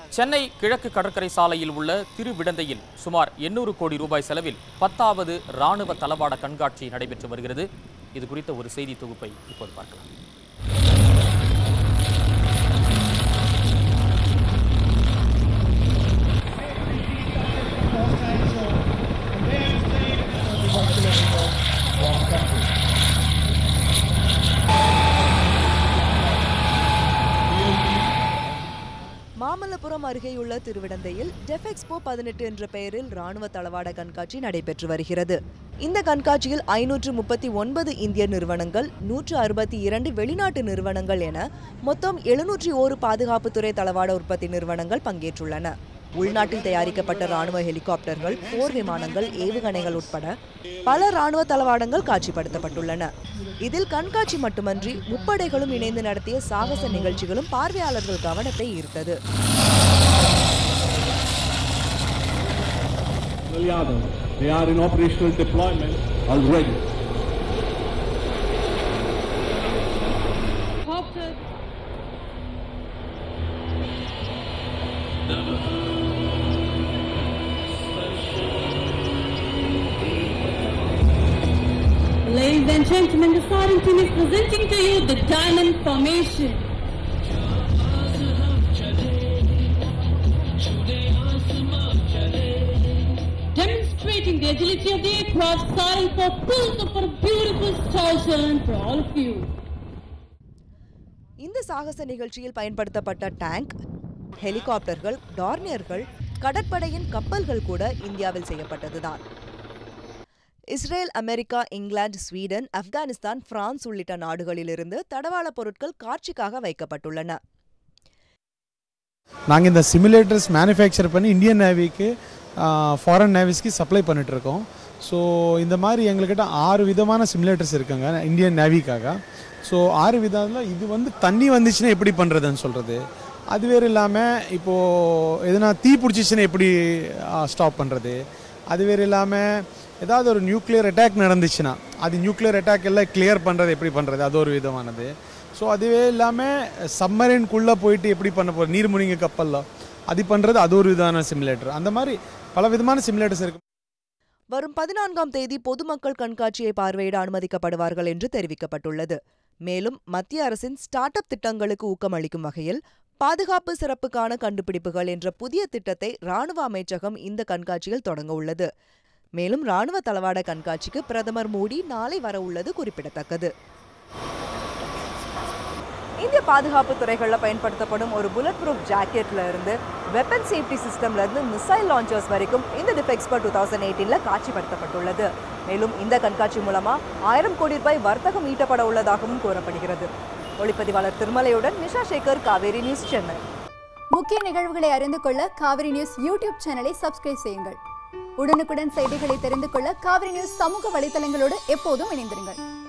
சென்னை கிழக்கு கடற்கரை சாலையில் உள்ள திருவிடந்தையில் சுமார் எண்ணூறு கோடி ரூபாய் செலவில் பத்தாவது ராணுவ தளவாட கண்காட்சி நடைபெற்று வருகிறது இது குறித்த ஒரு செய்தி தொகுப்பை இப்போது பார்க்கலாம் மாமல்லபுரம் அருகேயுள்ள திருவிடந்தையில் டெஃபெக்ஸ்போ பதினெட்டு என்ற பெயரில் ராணுவ தளவாட கண்காட்சி நடைபெற்று வருகிறது இந்த கண்காட்சியில் ஐநூற்று முப்பத்தி ஒன்பது இந்திய நிறுவனங்கள் நூற்று அறுபத்தி இரண்டு வெளிநாட்டு நிறுவனங்கள் என மொத்தம் எழுநூற்றி ஓரு பாதுகாப்புத்துறை தளவாட உற்பத்தி நிறுவனங்கள் பங்கேற்றுள்ளன உள்நாட்டில் தயாரிக்கப்பட்ட ராணுவ ஹெலிகாப்டர்கள் போர் விமானங்கள் ஏவுகணைகள் உட்பட பல ராணுவ தளவாடங்கள் காட்சிப்படுத்தப்பட்டுள்ளன இதில் கண்காட்சி மட்டுமன்றி முப்படைகளும் இணைந்து நடத்திய சாகச நிகழ்ச்சிகளும் பார்வையாளர்கள் கவனத்தை ஈர்த்தது Yadav. They are in operational deployment already. Helicopter. Ladies and gentlemen, the starting team is presenting to you the diamond formation. Demonstrating the agility of the aircraft, starting for pulls for a beautiful star turn for all of you. இந்த சாகச நிகழ்ச்சியில் பயன்படுத்தப்பட்ட tank ஹெலிகாப்டர்கள் டார்னியர்கள் கடற்படையின் கப்பல்கள் கூட இந்தியாவில் செய்யப்பட்டதுதான் Israel America England Sweden Afghanistan France உள்ளிட்ட நாடுகளிலிருந்து தடவாள பொருட்கள் காட்சிக்காக வைக்கப்பட்டுள்ளன நாங்கள் இந்த சிமுலேட்டர்ஸ் மேனுஃபேக்சர் பண்ணி இந்தியன் நேவிக்கு ஃபாரின் நேவிஸ்க்கு சப்ளை பண்ணிகிட்ருக்கோம் ஸோ இந்த மாதிரி எங்கள்கிட்ட ஆறு விதமான சிமுலேட்டர்ஸ் இருக்குங்க இந்தியன் நேவிக்காக ஸோ ஆறு விதத்தில் இது வந்து தண்ணி வந்துச்சுன்னா எப்படி பண்ணுறதுன்னு சொல்கிறது அது வேறு இல்லாமல் இப்போது எதுனா தீ பிடிச்சிச்சுன்னா எப்படி ஸ்டாப் பண்ணுறது அது வேறு இல்லாமல் ஏதாவது ஒரு நியூக்ளியர் அட்டாக் நடந்துச்சுன்னா அது நியூக்ளியர் அட்டாக் எல்லாம் கிளியர் பண்ணுறது எப்படி பண்ணுறது அது ஒரு விதமானது ஸோ அதுவே இல்லாமல் சம்மரின்குள்ளே போயிட்டு எப்படி பண்ண போகிற நீர்முனிங்க கப்பலில் அது பண்ணுறது அது ஒரு விதமான சிமுலேட்டர் அந்த மாதிரி பல விதமான சிமுலேட்டர்ஸ் இருக்கு வரும் பதினான்காம் தேதி பொதுமக்கள் கண்காட்சியை பார்வையிட அனுமதிக்கப்படுவார்கள் என்று தெரிவிக்கப்பட்டுள்ளது மேலும் மத்திய அரசின் ஸ்டார்ட் அப் திட்டங்களுக்கு ஊக்கமளிக்கும் வகையில் பாதுகாப்பு சிறப்புக்கான கண்டுபிடிப்புகள் என்ற புதிய திட்டத்தை ராணுவ அமைச்சகம் இந்த கண்காட்சியில் தொடங்க உள்ளது மேலும் ராணுவ தளவாட கண்காட்சிக்கு பிரதமர் மோடி நாளை வர உள்ளது குறிப்பிடத்தக்கது இந்திய பாதுகாப்பு துறைகளில் பயன்படுத்தப்படும் ஒரு புல்லட் ப்ரூஃப் ஜாக்கெட்ல இருந்து வெப்பன் சேஃப்டி சிஸ்டம்ல இருந்து மிசைல் லான்ச்சர்ஸ் வரைக்கும் இந்த டிஃபெக்ஸ்போ டூ தௌசண்ட் எயிட்டீன்ல காட்சிப்படுத்தப்பட்டுள்ளது மேலும் இந்த கண்காட்சி மூலமா ஆயிரம் கோடி ரூபாய் வர்த்தகம் ஈட்டப்பட உள்ளதாகவும் கூறப்படுகிறது ஒளிப்பதிவாளர் திருமலையுடன் நிஷா சேகர் காவேரி நியூஸ் சென்னை முக்கிய நிகழ்வுகளை அறிந்து கொள்ள காவிரி நியூஸ் யூடியூப் சேனலை சப்ஸ்கிரைப் செய்யுங்கள் உடனுக்குடன் செய்திகளை தெரிந்து கொள்ள காவிரி நியூஸ் சமூக வலைதளங்களோடு எப்போதும் இணைந்திருங்கள்